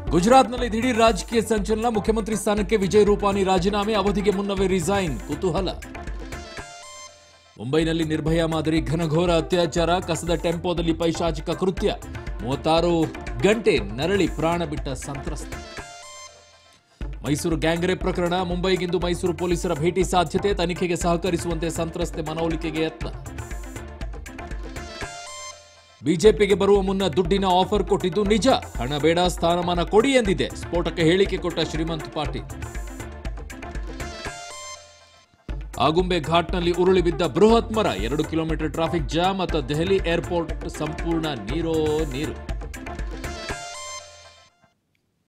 ಗುಜರಾತ್ನಲ್ಲಿ ದಿಢೀರ್ ರಾಜಕೀಯ ಸಂಚಲನ ಮುಖ್ಯಮಂತ್ರಿ ಸ್ಥಾನಕ್ಕೆ ವಿಜಯ್ ರೂಪಾನಿ ರಾಜೀನಾಮೆ ಅವಧಿಗೆ ಮುನ್ನವೇ ರಿಸೈನ್ ಕುತೂಹಲ ಮುಂಬೈನಲ್ಲಿ ನಿರ್ಭಯ ಮಾದರಿ ಘನಘೋರ ಅತ್ಯಾಚಾರ ಕಸದ ಟೆಂಪೋದಲ್ಲಿ ಪೈಶಾಚಿಕ ಕೃತ್ಯ ಮೂವತ್ತಾರು ಗಂಟೆ ನರಳಿ ಪ್ರಾಣ ಬಿಟ್ಟ ಸಂತ್ರಸ್ತ ಮೈಸೂರು ಗ್ಯಾಂಗ್ ರೇಪ್ ಪ್ರಕರಣ ಮುಂಬೈಗಿಂದು ಮೈಸೂರು ಪೊಲೀಸರ ಭೇಟಿ ಸಾಧ್ಯತೆ ತನಿಖೆಗೆ ಸಹಕರಿಸುವಂತೆ ಸಂತ್ರಸ್ತೆ ಮನವೊಲಿಕೆಗೆ ಯತ್ನ ಬಿಜೆಪಿಗೆ ಬರುವ ಮುನ್ನ ದುಡ್ಡಿನ ಆಫರ್ ಕೊಟ್ಟಿದ್ದು ನಿಜ ಹಣ ಬೇಡ ಸ್ಥಾನಮಾನ ಕೊಡಿ ಎಂದಿದೆ ಸ್ಫೋಟಕ್ಕೆ ಹೇಳಿಕೆ ಕೊಟ್ಟ ಶ್ರೀಮಂತ್ ಪಾಟೀಲ್ ಆಗುಂಬೆ ಘಾಟ್ನಲ್ಲಿ ಉರುಳಿ ಬಿದ್ದ ಬೃಹತ್ ಮರ ಎರಡು ಕಿಲೋಮೀಟರ್ ಟ್ರಾಫಿಕ್ ಜಾಮ್ ಮತ್ತು ದೆಹಲಿ ಏರ್ಪೋರ್ಟ್ ಸಂಪೂರ್ಣ ನೀರೋ ನೀರು